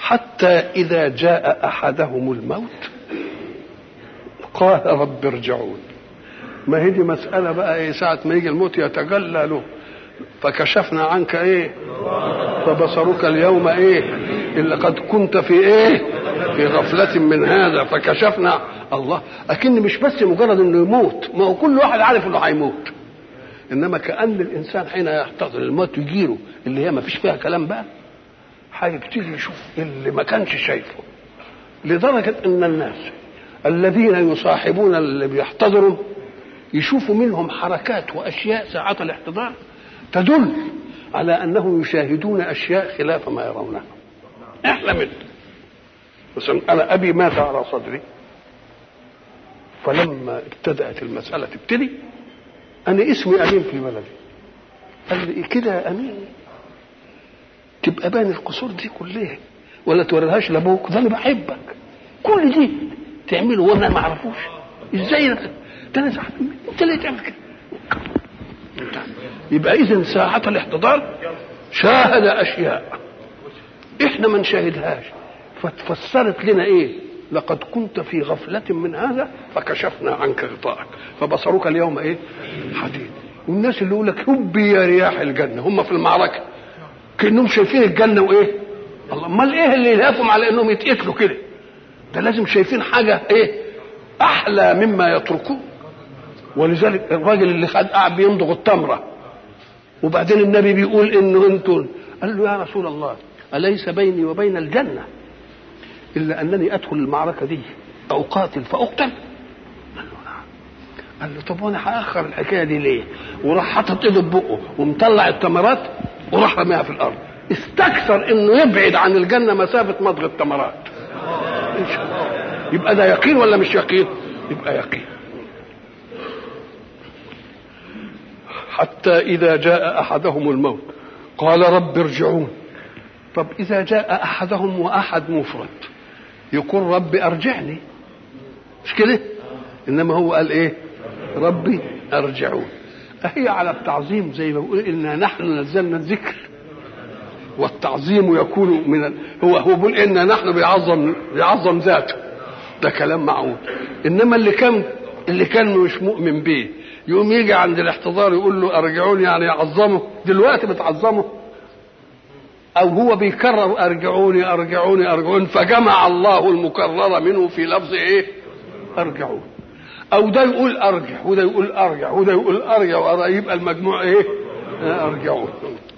حتى إذا جاء أحدهم الموت قال رب ارجعون ما هي دي مسألة بقى إيه ساعة ما يجي الموت يتجلى له فكشفنا عنك إيه فبصرك اليوم إيه إلا قد كنت في إيه في غفلة من هذا فكشفنا الله أكن مش بس مجرد إنه يموت ما هو كل واحد عارف إنه هيموت إنما كأن الإنسان حين يحتضر الموت يجيله اللي هي ما فيش فيها كلام بقى هيبتدي يشوف اللي ما كانش شايفه لدرجة إن الناس الذين يصاحبون اللي بيحتضروا يشوفوا منهم حركات وأشياء ساعة الاحتضار تدل على أنهم يشاهدون أشياء خلاف ما يرونها احنا منه مثلا أنا أبي مات على صدري فلما ابتدأت المسألة تبتدي أنا اسمي أمين في بلدي قال لي كده يا أمين تبقى بان القصور دي كلها ولا توريهاش لابوك ده انا بحبك كل دي تعمله وانا ما اعرفوش ازاي ده ده انا زعلان انت ليه تعمل كده يبقى اذا ساعة الاحتضار شاهد اشياء احنا ما نشاهدهاش فتفسرت لنا ايه لقد كنت في غفلة من هذا فكشفنا عنك غطاءك فبصرك اليوم ايه حديد والناس اللي يقول لك هبي يا رياح الجنة هم في المعركة كانهم شايفين الجنه وايه الله امال ايه اللي يلهفهم على انهم يتقتلوا كده ده لازم شايفين حاجه ايه احلى مما يتركون ولذلك الراجل اللي خد قاعد بيمضغ التمره وبعدين النبي بيقول انه انتم قال له يا رسول الله اليس بيني وبين الجنه الا انني ادخل المعركه دي اقاتل فاقتل قال له نعم قال له طب وانا هاخر الحكايه دي ليه وراح حاطط ايده في بقه ومطلع التمرات وراح رميها في الارض استكثر انه يبعد عن الجنه مسافه مضغ التمرات إن شاء الله. يبقى ده يقين ولا مش يقين يبقى يقين حتى اذا جاء احدهم الموت قال رب ارجعون طب اذا جاء احدهم واحد مفرد يقول رب ارجعني مش كده انما هو قال ايه ربي ارجعون هي على التعظيم زي ما بقول إنا نحن نزلنا الذكر والتعظيم يكون من ال... هو هو بيقول إنا نحن بيعظم بيعظم ذاته ده كلام معقول إنما اللي كان اللي كان مش مؤمن بيه يقوم يجي عند الاحتضار يقول له ارجعوني يعني يعظمه دلوقتي بتعظمه او هو بيكرر ارجعوني ارجعوني ارجعوني فجمع الله المكرر منه في لفظ ايه ارجعوني او ده يقول ارجع وده يقول ارجع وده يقول ارجع وده يبقى المجموع ايه ارجعون